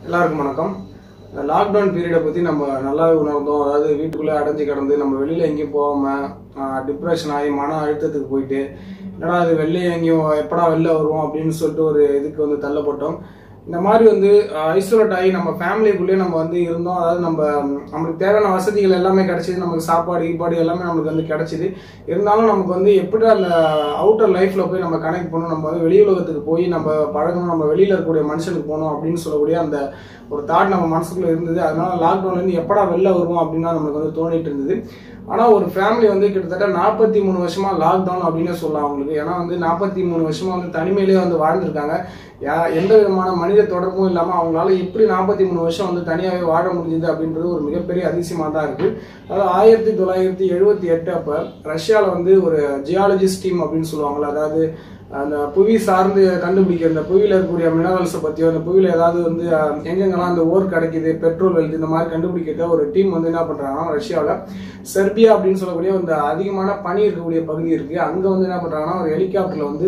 எல்லாருக்கும் வணக்கம் இந்த லாக்டவுன் பீரியடை பற்றி நம்ம நல்லாவே உணர்ந்தோம் அதாவது வீட்டுக்குள்ளே அடைஞ்சு கிடந்து நம்ம வெளியில் எங்கேயும் போகாமல் டிப்ரெஷன் ஆகி மன அழுத்தத்துக்கு போயிட்டு என்னடா அது வெளியே எங்கேயும் எப்படா வெளில வருவோம் அப்படின்னு சொல்லிட்டு ஒரு இதுக்கு வந்து தள்ளப்பட்டோம் இந்த மாதிரி வந்து ஐசோலேட் ஆகி நம்ம ஃபேமிலிக்குள்ளேயே நம்ம வந்து இருந்தோம் அதாவது நம்ம ம், நம்மளுக்கு தேவையான வசதிகள் எல்லாமே கிடைச்சிது நமக்கு சாப்பாடு ஈப்பாடு எல்லாமே நம்மளுக்கு வந்து கிடைச்சிது இருந்தாலும் நமக்கு வந்து எப்படி அந்த அவுட்டர் லைஃப்ல போய் நம்ம கனெக்ட் பண்ணணும் நம்ம வந்து வெளி உலகத்துக்கு போய் நம்ம பழகணும் நம்ம வெளியில இருக்கக்கூடிய மனுஷனுக்கு போகணும் அப்படின்னு சொல்லக்கூடிய அந்த ஒரு தாட் நம்ம மனசுக்குள்ள இருந்தது அதனால லாக்டவுன்ல இருந்து எப்படா வெளில வருவோம் அப்படின்னு தான் நம்மளுக்கு வந்து தோணிட்டு இருந்தது ஆனா ஒரு ஃபேமிலி வந்து கிட்டத்தட்ட நாற்பத்தி மூணு வருஷமா லாக்டவுன் அப்படின்னு சொல்லலாம் அவங்களுக்கு ஏன்னா வந்து நாற்பத்தி மூணு வருஷமா வந்து தனிமையிலேயே வந்து வாழ்ந்திருக்காங்க யா- எந்த விதமான மனித தொடர்பும் இல்லாம அவங்களால எப்படி நாற்பத்தி மூணு வருஷம் வந்து தனியாகவே வாழ முடிஞ்சது அப்படின்றது ஒரு மிகப்பெரிய அதிசயமா தான் இருக்கு அதாவது ஆயிரத்தி தொள்ளாயிரத்தி எழுபத்தி எட்டு அப்ப ரஷ்யால வந்து ஒரு ஜியாலஜிஸ்ட் டீம் அப்படின்னு சொல்லுவாங்கல்ல அதாவது அந்த புவி சார்ந்து கண்டுபிடிக்கிற இந்த புவியில இருக்கக்கூடிய மினரல்ஸை பத்தியோ அந்த புவியில ஏதாவது வந்து அஹ், எங்கெங்கெல்லாம் அந்த ஓர் கிடைக்குது பெட்ரோல் வெல்து இந்த மாதிரி கண்டுபிடிக்கிறத ஒரு டீம் வந்து என்ன பண்றாங்கன்னா ரஷ்யாவில் செர்பியா அப்படின்னு சொல்லக்கூடிய அந்த அதிகமான பனி இருக்கக்கூடிய பகுதி இருக்கு அங்க வந்து என்ன பண்றாங்கன்னா ஒரு ஹெலிகாப்டர்ல வந்து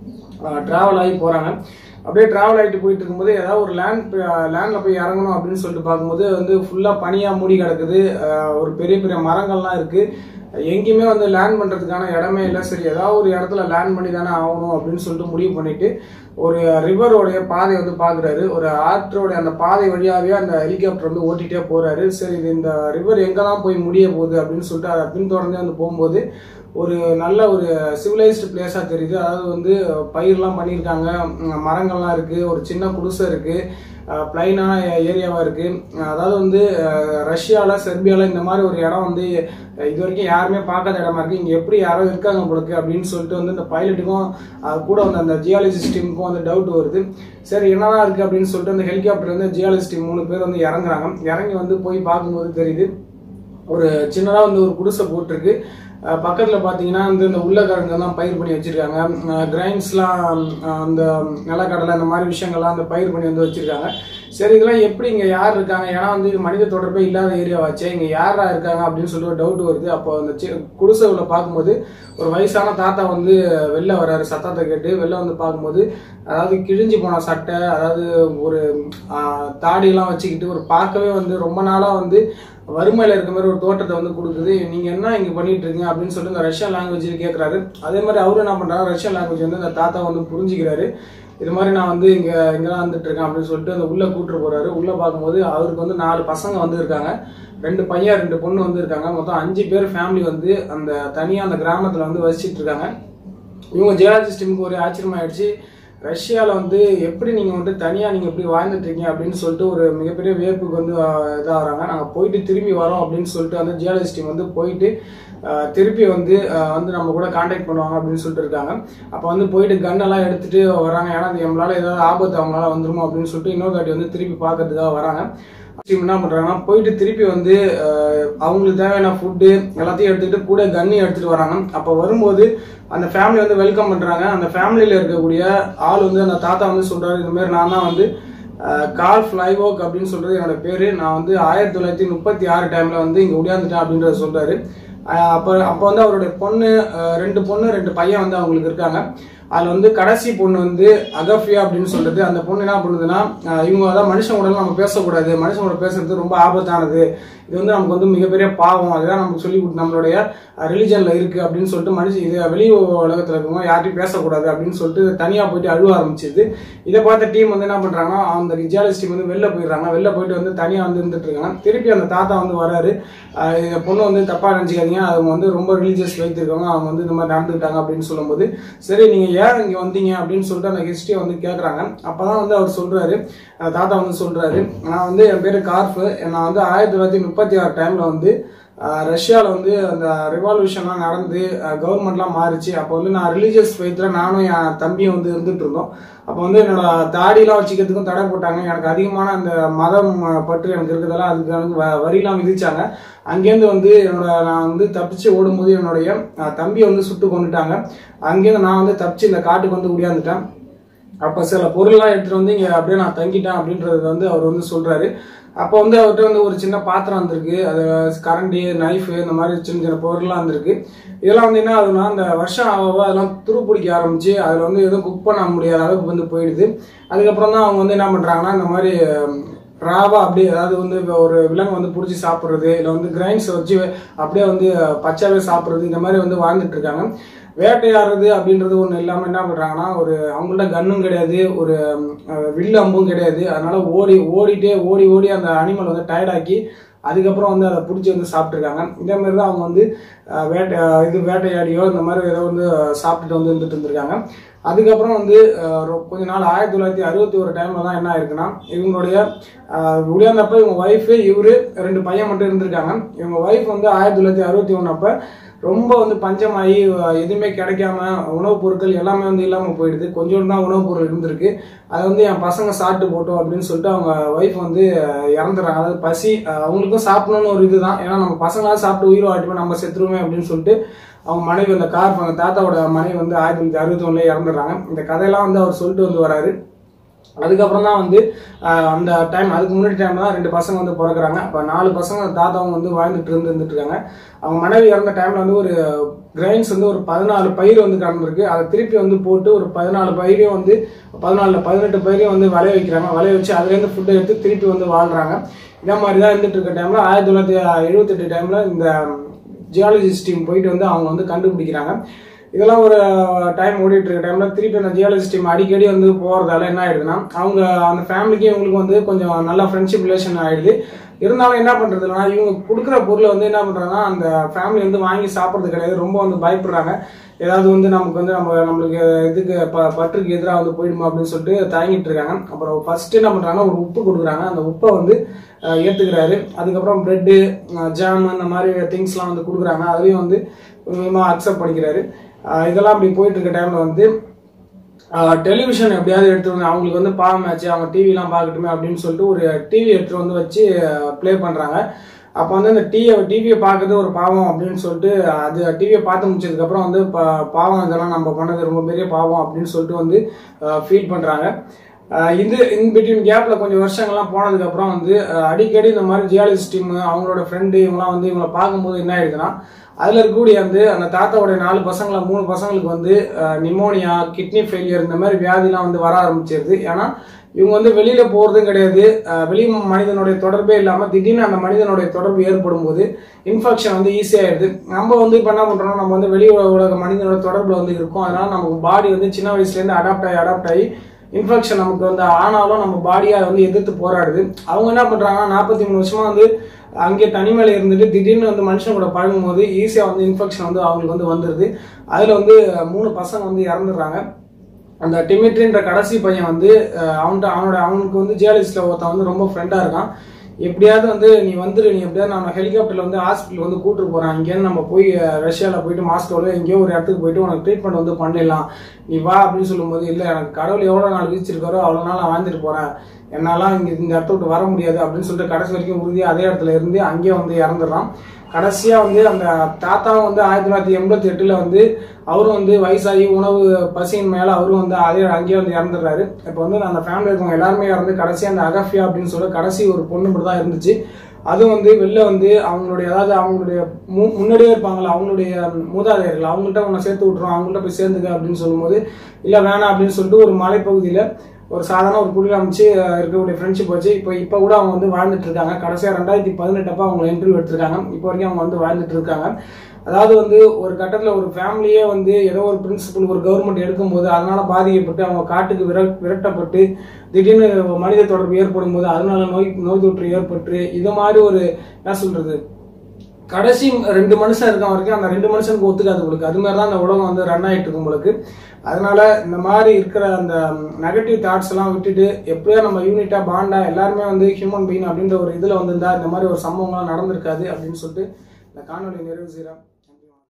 டிராவல் ஆகி போறாங்க அப்படியே டிராவல் ஆகிட்டு போயிட்டு இருக்கும்போது ஏதாவது ஒரு லேண்ட் லேண்ட்ல போய் இறங்கணும் அப்படின்னு சொல்லிட்டு பார்க்கும்போது வந்து ஃபுல்லா பனியா மூடி கிடக்குது அஹ், ஒரு பெரிய பெரிய மரங்கள்லாம் இருக்கு எங்கேயுமே வந்து லேண்ட் பண்றதுக்கான இடமே இல்லை சரி ஏதாவது ஒரு இடத்துல லேண்ட் பண்ணி தானே ஆகணும் அப்படின்னு சொல்லிட்டு முடிவு பண்ணிட்டு ஒரு ரிவரோடைய பாதை வந்து பாக்குறாரு ஒரு ஆற்றோடைய அந்த பாதை வழியாவே அந்த ஹெலிகாப்டர் வந்து ஓட்டிட்டே போறாரு சரி இது இந்த ரிவர் எங்கெல்லாம் போய் முடிய போகுது அப்படின்னு சொல்லிட்டு அதை பின்தொடர்ந்து வந்து போகும்போது ஒரு நல்ல ஒரு சிவிலைஸ்டு பிளேஸாக தெரியுது அதாவது வந்து பயிர்லாம் பண்ணியிருக்காங்க ம், மரங்கள்லாம் இருக்கு ஒரு சின்ன குடிசை இருக்கு பிளைனான ஏரியாவா இருக்கு அதாவது வந்து அஹ், ரஷ்யால செர்பியால இந்த மாதிரி ஒரு இடம் வந்து அஹ், இது வரைக்கும் யாருமே பார்க்காத இடமா இருக்கு இங்க எப்படி யாரோ இருக்காங்க போலுக்கு அப்படின்னு சொல்லிட்டு வந்து இந்த பைலட்டுக்கும் அது கூட வந்து அந்த ஜியாலஜிஸ்ட் டீமுக்கும் வந்து டவுட் வருது சரி என்னதான் இருக்கு அப்படின்னு சொல்லிட்டு அந்த ஹெலிகாப்டர் வந்து ஜியாலஜிஸ்ட் டீம் மூணு பேர் வந்து இறங்குறாங்க இறங்கி வந்து போய் பார்க்கும்போது தெரியுது ஒரு சின்னதா வந்து ஒரு குடிசை போட்டிருக்கு அஹ் பக்கத்துல பாத்தீங்கன்னா வந்து இந்த உருளைக்கிழங்கு தான் பயிர் பண்ணி வச்சிருக்காங்க கிரைன்ஸ்லாம் அந்த நிலக்கடலை இந்த மாதிரி விஷயங்கள்லாம் அந்த பயிர் பண்ணி வந்து வச்சிருக்காங்க சரி இதெல்லாம் எப்படி இங்க யார் இருக்காங்க ஏன்னா வந்து இது மனித தொடர்பே இல்லாத ஏரியாவாச்சே இங்க யாரா இருக்காங்க அப்படின்னு சொல்லி ஒரு டவுட் வருது அப்போ அந்த சி- குடிசை உள்ள பார்க்கும்போது ஒரு வயசான தாத்தா வந்து வெளில வர்றாரு சத்தத்தை கேட்டு வெளில வந்து பார்க்கும்போது அதாவது கிழிஞ்சு போன சட்டை அதாவது ஒரு ஆஹ், தாடியெல்லாம் வச்சுக்கிட்டு ஒரு பார்க்கவே வந்து ரொம்ப நாளா வந்து வறுமையில இருக்க மாதிரி ஒரு தோட்டத்தை வந்து கொடுக்குது நீங்க என்ன இங்க பண்ணிட்டு இருக்கீங்க அப்படின்னு சொல்லிட்டு இந்த ரஷ்யன் லாங்குவேஜ் கேட்கறாரு அதே மாதிரி அவரு என்ன பண்றாரு ரஷ்யன் லாங்குவேஜ் வந்து அந்த தாத்தா வந்து புரிஞ்சுக்கிறாரு இது மாதிரி நான் வந்து இங்க இங்கதான் வந்துட்டு இருக்கேன் அப்படின்னு சொல்லிட்டு அந்த உள்ள கூட்டு போறாரு உள்ள பார்க்கும்போது அவருக்கு வந்து நாலு பசங்க வந்து இருக்காங்க ரெண்டு பையன் ரெண்டு பொண்ணு வந்து இருக்காங்க மொத்தம் அஞ்சு பேர் ஃபேமிலி வந்து அந்த தனியா அந்த கிராமத்துல வந்து வசிச்சிட்டு இருக்காங்க இவங்க ஜியாலஜிஸ்ட் டீமுக்கு ஒரு ஆச்சரியம் ஆயிடுச்சு ரஷ்யாவில் வந்து எப்படி நீங்கள் வந்து தனியாக நீங்கள் எப்படி வாழ்ந்துட்டு இருக்கீங்க அப்படின்னு சொல்லிட்டு ஒரு மிகப்பெரிய வியப்புக்கு வந்து ஆஹ், இதாகிறாங்க நாங்கள் போயிட்டு திரும்பி வரோம் அப்படின்னு சொல்லிட்டு வந்து ஜியாலஜிஸ்ட் டீம் வந்து போயிட்டு ஆஹ், திருப்பி வந்து ஆஹ், வந்து நம்ம கூட காண்டாக்ட் பண்ணுவாங்க அப்படின்னு சொல்லிட்டு இருக்காங்க அப்போ வந்து போயிட்டு கன்னெல்லாம் எடுத்துட்டு வராங்க ஏன்னா அது நம்மளால ஏதாவது ஆபத்து அவங்களால வந்துருமோ அப்படின்னு சொல்லிட்டு இன்னொரு தாட்டி வந்து திருப்பி பார்க்கறதுக்காக வராங்க டீம் என்ன பண்றாங்கன்னா போயிட்டு திருப்பி வந்து அஹ், அவங்களுக்கு தேவையான ஃபுட்டு எல்லாத்தையும் எடுத்துக்கிட்டு கூட கன்னி எடுத்துட்டு வராங்க அப்போ வரும்போது அந்த ஃபேமிலி வந்து வெல்கம் பண்றாங்க அந்த ஃபேமிலியில இருக்கக்கூடிய ஆள் வந்து அந்த தாத்தா வந்து சொல்றாரு இந்த மாதிரி நான் தான் வந்து அஹ், கால் ஃபிளைவோக் அப்படின்னு சொல்றது என்னோட பேரு நான் வந்து ஆயிரத்தி தொள்ளாயிரத்தி முப்பத்தி ஆறு டைம்ல வந்து இங்க உடையாந்துட்டேன் அப்படின்றத சொல்றாரு அஹ், அப்ப அப்ப வந்து அவருடைய பொண்ணு அஹ், ரெண்டு பொண்ணு ரெண்டு பையன் வந்து அவங்களுக்கு இருக்காங்க அதுல வந்து கடைசி பொண்ணு வந்து அகஃபியா அப்படின்னு சொல்றது அந்த பொண்ணு என்ன பண்ணுதுன்னா அஹ் இவங்க அதான் மனுஷன் கூட நம்ம பேசக்கூடாது மனுஷன் கூட பேசுறது ரொம்ப ஆபத்தானது இது வந்து நமக்கு வந்து மிகப்பெரிய பாவம் அதுதான் நமக்கு சொல்லி கொடுத்து நம்மளுடைய ரிலிஜன்ல இருக்கு அப்படின்னு சொல்லிட்டு மனுஷன் இது வெளி உலகத்துல இருக்கவங்க யார்ட்டையும் பேசக்கூடாது அப்படின்னு சொல்லிட்டு தனியா போயிட்டு அழுவ ஆரம்பிச்சிது இதை பார்த்த டீம் வந்து என்ன பண்றாங்கன்னா அந்த ரிஜாலிஸ் டீம் வந்து வெளில போயிடுறாங்க வெளில போயிட்டு வந்து தனியா வந்து இருந்துட்டு இருக்காங்க திருப்பி அந்த தாத்தா வந்து வராரு அஹ் இந்த பொண்ணு வந்து தப்பா நினைச்சுக்காதீங்க அவங்க வந்து ரொம்ப ரிலீஜியஸ் வைத்திருக்காங்க அவங்க வந்து இந்த மாதிரி நடந்துக்கிட்டாங்க அப்படின்னு சொல்லும்போது சரி நீங்க ஏன் இங்க வந்தீங்க அப்படின்னு சொல்லிட்டு அந்த ஹிஸ்டரியை வந்து கேக்குறாங்க அப்பதான் வந்து அவர் சொல்றாரு அந்த தாத்தா வந்து சொல்றாரு நான் வந்து என் பேரு கார்ஃபு நான் வந்து ஆயிரத்தி தொள்ளாயிரத்தி முப்பத்தி ஆறு டைம்ல வந்து ஆஹ் ரஷ்யால வந்து அந்த ரிவால்யூஷன்லாம் நடந்து கவர்மெண்ட்லாம் மாறிச்சு அப்போ வந்து நான் ரிலீஜியஸ் ஃபெய்த்ல நானும் என் தம்பியும் வந்து இருந்துட்டு இருந்தோம் அப்போ வந்து என்னோட தாடியெல்லாம் வச்சுக்கிறதுக்கும் தடை போட்டாங்க எனக்கு அதிகமான அந்த மதம் அஹ், பற்று எனக்கு இருக்கிறதால அதுக்கு எனக்கு வ- வரிலாம் விதிச்சாங்க அங்கேருந்து வந்து என்னோட நான் வந்து தப்பிச்சு ஓடும்போது என்னுடைய அஹ், தம்பியை வந்து சுட்டு கொண்டுட்டாங்க அங்கேருந்து நான் வந்து தப்பிச்சு இந்த காட்டுக்கு வந்து ஓடியாந்துட்டேன் அப்போ சில பொருள்லாம் எடுத்துட்டு வந்து இங்க அப்படியே நான் தங்கிட்டேன் அப்படின்றது வந்து அவர் வந்து சொல்றாரு அப்போ வந்து அவர்கிட்ட வந்து ஒரு சின்ன பாத்திரம் வந்திருக்கு அது கரண்டி நைஃப் இந்த மாதிரி சின்ன சின்ன பொருள்லாம் வந்திருக்கு இதெல்லாம் வந்து என்ன ஆகுதுன்னா அந்த வருஷம் ஆக ஆக அதெல்லாம் துரு பிடிக்க ஆரம்பிச்சு அதில் வந்து எதுவும் குக் பண்ண முடியாத அளவுக்கு வந்து போயிடுது அதுக்கப்புறம் தான் அவங்க வந்து என்ன பண்றாங்கன்னா இந்த மாதிரி ராவா அப்படியே அதாவது வந்து இப்ப ஒரு விலங்கு வந்து பிடிச்சி சாப்பிட்றது இல்லை வந்து கிரைன்ஸ் வச்சு அப்படியே வந்து பச்சாவே சாப்பிட்றது இந்த மாதிரி வந்து வாழ்ந்துட்டு இருக்காங்க வேட்டையாடுறது அப்படின்றது ஒன்று இல்லாமல் என்ன பண்ணுறாங்கன்னா ஒரு அவங்கள்ட்ட கன்னும் கிடையாது ஒரு அஹ், வில் அம்பும் கிடையாது அதனால ஓடி ஓடிட்டே ஓடி ஓடி அந்த அனிமல் வந்து டயர்டாக்கி அதுக்கப்புறம் வந்து அதை பிடிச்சி வந்து சாப்பிட்ருக்காங்க இதே மாதிரி தான் அவங்க வந்து அஹ், வேட்டை அஹ், இது வேட்டையாடியோ இந்த மாதிரி ஏதோ வந்து அஹ், சாப்பிட்டுட்டு வந்து இருந்துட்டு இருந்திருக்காங்க அதுக்கப்புறம் வந்து அஹ், ரொ- கொஞ்ச நாள் ஆயிரத்தி தொள்ளாயிரத்தி அறுபத்தி ஒரு டைம்ல தான் என்ன ஆயிருக்குன்னா இவங்களுடைய உடையாந்தப்ப இவங்க ஒய்ஃபு இவரு ரெண்டு பையன் மட்டும் இருந்திருக்காங்க இவங்க ஒய்ஃப் வந்து ஆயிரத்தி தொள்ளாயிரத்தி அறுபத்தி ஒன்று அப்ப ரொம்ப வந்து பஞ்சமாகி அஹ், எதுவுமே கிடைக்காம உணவுப் பொருட்கள் எல்லாமே வந்து இல்லாமல் போயிடுது கொஞ்சோண்டு தான் உணவுப் பொருள் இருந்திருக்கு அதை வந்து என் பசங்க சாப்பிட்டு போட்டோம் அப்படின்னு சொல்லிட்டு அவங்க ஒய்ஃப் வந்து அஹ், இறந்துடுறாங்க அதாவது பசி அஹ், அவங்களுக்கும் சாப்பிடணும்னு ஒரு இதுதான் ஏன்னா நம்ம பசங்களாம் சாப்பிட்டு உயிர் வாட்டிப்போம் நம்ம செத்துருவோமே அப்படின்னு சொல்லிட்டு அவங்க மனைவி அந்த கார் அவங்க தாத்தாவோட மனைவி வந்து ஆயிரத்தி தொள்ளாயிரத்தி அறுபத்தி ஒன்றுல இறந்துடுறாங்க இந்த கதையெல்லாம் வந்து அவர் சொல்லிட்டு வந்து வராரு அதுக்கப்புறம் தான் வந்து ஆஹ், அந்த டைம் அதுக்கு முன்னாடி டைம் தான் ரெண்டு பசங்க வந்து பிறக்குறாங்க அப்போ நாலு பசங்க தாத்தாவும் வந்து வாழ்ந்துட்டு இருந்து இருந்துட்டு இருக்காங்க அவங்க மனைவி இறந்த டைம்ல வந்து ஒரு கிரைன்ஸ் வந்து ஒரு பதினாலு பயிர் வந்து கடந்திருக்கு அதை திருப்பி வந்து போட்டு ஒரு பதினாலு பயிரையும் வந்து பதினாலு பதினெட்டு பயிரையும் வந்து விளைய வைக்கிறாங்க விளைய வச்சு அதுலேருந்து ஃபுட்டை எடுத்து திருப்பி வந்து வாழ்றாங்க இதே மாதிரி தான் இருந்துட்டு இருக்க டைம்ல ஆயிரத்தி தொள்ளாயிரத்தி எழுபத்தெட்டு டைம்ல இந்த ஜியாலஜிஸ்ட் டீம் போயிட்டு வந்து அவங்க வந்து கண்டுபிடிக்கிறாங்க இதெல்லாம் ஒரு டைம் ஓடிட்டு இருக்க டைம்ல திருப்பி அந்த ஜியாலஜிஸ்ட் டீம் அடிக்கடி வந்து போறதால என்ன ஆயிடுதுன்னா அவங்க அந்த ஃபேமிலிக்கு இவங்களுக்கு வந்து கொஞ்சம் நல்ல ஃப்ரெண்ட்ஷிப் ரிலேஷன் ஆயிடுது இருந்தாலும் என்ன பண்றது இல்லைன்னா இவங்க கொடுக்குற பொருளை வந்து என்ன பண்றாங்கன்னா அந்த ஃபேமிலி வந்து வாங்கி சாப்பிட்றது கிடையாது ரொம்ப வந்து பயப்படுறாங்க ஏதாவது வந்து நமக்கு வந்து நம்ம நம்மளுக்கு இதுக்கு ப பற்றுக்கு எதிராக வந்து போயிடுமா அப்படின்னு சொல்லிட்டு தயங்கிட்டு இருக்காங்க அப்புறம் ஃபர்ஸ்ட் என்ன பண்றாங்கன்னா ஒரு உப்பு கொடுக்குறாங்க அந்த உப்பை வந்து அஹ், ஏத்துக்கிறாரு அதுக்கப்புறம் பிரெட்டு ஜாம் அந்த மாதிரி திங்ஸ்லாம் வந்து கொடுக்குறாங்க அதையும் வந்து கொஞ்சமாக அக்செப்ட் பண்ணிக்கிறாரு அஹ், இதெல்லாம் அப்படி போயிட்டு இருக்க டைம்ல வந்து டெலிவிஷன் எப்படியாவது எடுத்து வந்து அவங்களுக்கு வந்து பாவம் ஆச்சு அவங்க டிவிலாம் பார்க்கட்டுமே அப்படின்னு சொல்லிட்டு ஒரு டிவி எடுத்துட்டு வந்து வச்சு ப்ளே பண்றாங்க அப்போ வந்து அந்த டிவியை டிவியை பார்க்கறது ஒரு பாவம் அப்படின்னு சொல்லிட்டு அது டிவியை பார்த்து முடிச்சதுக்கப்புறம் வந்து பா- பாவம் இதெல்லாம் நம்ம பண்ணது ரொம்ப பெரிய பாவம் அப்படின்னு சொல்லிட்டு வந்து ஃபீல் பண்றாங்க அஹ் இது இன் பிட்வீன் கேப்ல கொஞ்சம் வருஷங்கள்லாம் போனதுக்கு அப்புறம் வந்து அஹ் அடிக்கடி இந்த மாதிரி ஜியாலஜிஸ்ட் டீம் அவங்களோட ஃப்ரெண்டு இவங்கலாம் வந்து இவங்களை பார்க்கும்போது என்ன ஆயிடுதுன்னா அதுல இருக்கக்கூடிய வந்து அந்த தாத்தாவுடைய நாலு பசங்கள மூணு பசங்களுக்கு வந்து நிமோனியா கிட்னி ஃபெயிலியர் இந்த மாதிரி வியாதிலாம் வந்து வர ஆரம்பிச்சிருது ஏன்னா இவங்க வந்து வெளியில போறதும் கிடையாது அஹ் வெளி மனிதனுடைய தொடர்பே இல்லாம திடீர்னு அந்த மனிதனுடைய தொடர்பு ஏற்படும் போது இன்ஃபெக்ஷன் வந்து ஈஸியாயிடுது நம்ம வந்து இப்ப என்ன பண்றோம் நம்ம வந்து வெளி உலக மனிதனோட தொடர்புல வந்து இருக்கோம் அதனால நமக்கு பாடி வந்து சின்ன வயசுல இருந்து அடாப்ட் ஆகி அடாப்ட் ஆகி இன்ஃபெக்ஷன் நமக்கு வந்து ஆனாலும் நம்ம பாடியை வந்து எதிர்த்து போராடுது அவங்க என்ன பண்றாங்கன்னா நாற்பத்தி மூணு வருஷமா வந்து அங்கே தனிமையில இருந்துட்டு திடீர்னு வந்து மனுஷன் கூட பழகும் போது ஈஸியா வந்து இன்ஃபெக்ஷன் வந்து அவங்களுக்கு வந்து வந்துருது அதுல வந்து மூணு பசங்க வந்து இறந்துடுறாங்க அந்த டிமிட்ரின்ற கடைசி பையன் வந்து அஹ், அவன்கிட்ட அவனோட அவனுக்கு வந்து ஜியாலஜிஸ்ட்ல ஒருத்தன் வந்து ரொம்ப ஃப்ரெண்டா இருக்கான் எப்படியாவது வந்து நீ வந்துரு நீ எப்படியாவது நம்ம ஹெலிகாப்டர்ல வந்து ஹாஸ்பிட்டல் வந்து கூட்டு போறேன் இங்கேருந்து நம்ம போய் அஹ், ரஷ்யால போயிட்டு மாஸ்கோல எங்கேயோ ஒரு இடத்துக்கு போயிட்டு உனக்கு ட்ரீட்மெண்ட் வந்து பண்ணிடலாம் நீ வா அப்படின்னு சொல்லும்போது இல்ல எனக்கு கடவுள் எவ்வளவு நாள் விதிச்சிருக்காரோ அவ்வளவு நாள் நான் வாழ்ந்துட்டு போறேன் என்னாலாம் இங்க இந்த இடத்த விட்டு வர முடியாது அப்படின்னு சொல்லிட்டு கடைசி வரைக்கும் உறுதியா அதே இடத்துல இருந்து அங்கேயே வந்து இறந்துடுறான் கடைசியா வந்து அந்த தாத்தாவும் வந்து ஆயிரத்தி தொள்ளாயிரத்தி எண்பத்தி எட்டுல வந்து அவரும் வந்து வயசாகி உணவு பசியின் மேல அவரும் வந்து அதே அங்கேயே வந்து இறந்துடுறாரு இப்போ வந்து அந்த ஃபேமிலி இருக்கவங்க எல்லாருமே இறந்து கடைசியா அந்த அகஃபியா அப்படின்னு சொல்ல கடைசி ஒரு பொண்ணு மட்டும் தான் இருந்துச்சு அதுவும் வந்து வெளில வந்து அவங்களுடைய அதாவது அவங்களுடைய மு- முன்னாடியே இருப்பாங்கல்ல அவங்களுடைய மூதாதையர்கள் அவங்கள்ட்ட உன்னை சேர்த்து விட்டுரும் அவங்கள்ட்ட போய் சேர்ந்துக்க அப்படின்னு சொல்லும்போது இல்ல வேணாம் அப்படின்னு சொல்லிட்டு ஒரு மலைப்பகுதியில ஒரு சாதாரண ஒரு குடியில் அமைச்சு அஹ், இருக்கக்கூடிய ஃப்ரெண்ட்ஷிப் வச்சு இப்போ இப்போ கூட அவங்க வந்து வாழ்ந்துட்டு இருக்காங்க கடைசியாக ரெண்டாயிரத்தி பதினெட்டப்ப அவங்க இன்டர்வியூ எடுத்திருக்காங்க இப்போ வரைக்கும் அவங்க வந்து வாழ்ந்துட்டு இருக்காங்க அதாவது வந்து ஒரு கட்டத்தில் ஒரு ஃபேமிலியே வந்து ஏதோ ஒரு பிரின்சிபல் ஒரு கவர்மெண்ட் எடுக்கும்போது அதனால பாதிக்கப்பட்டு அவங்க காட்டுக்கு விர விரட்டப்பட்டு திடீர்னு மனித தொடர்பு ஏற்படும் போது அதனால நோய் நோய் தொற்று ஏற்பட்டு இது மாதிரி ஒரு என்ன சொல்றது கடைசி ரெண்டு மனுஷன் இருக்க வரைக்கும் அந்த ரெண்டு மனுஷனுக்கு ஒத்துக்காது உங்களுக்கு அது மாதிரி தான் அந்த உலகம் வந்து ரன் ஆயிட்டு இருக்கும் உங்களுக்கு அதனால இந்த மாதிரி இருக்கிற அந்த நெகட்டிவ் தாட்ஸ் எல்லாம் விட்டுட்டு எப்படியோ நம்ம யூனிட்டா பாண்டா எல்லாருமே வந்து ஹியூமன் பீங் அப்படின்ற ஒரு இதுல வந்திருந்தா இந்த மாதிரி ஒரு சம்பவங்கள்லாம் நடந்திருக்காது அப்படின்னு சொல்லிட்டு இந்த காணொலி நிறைவு செய்கிறேன்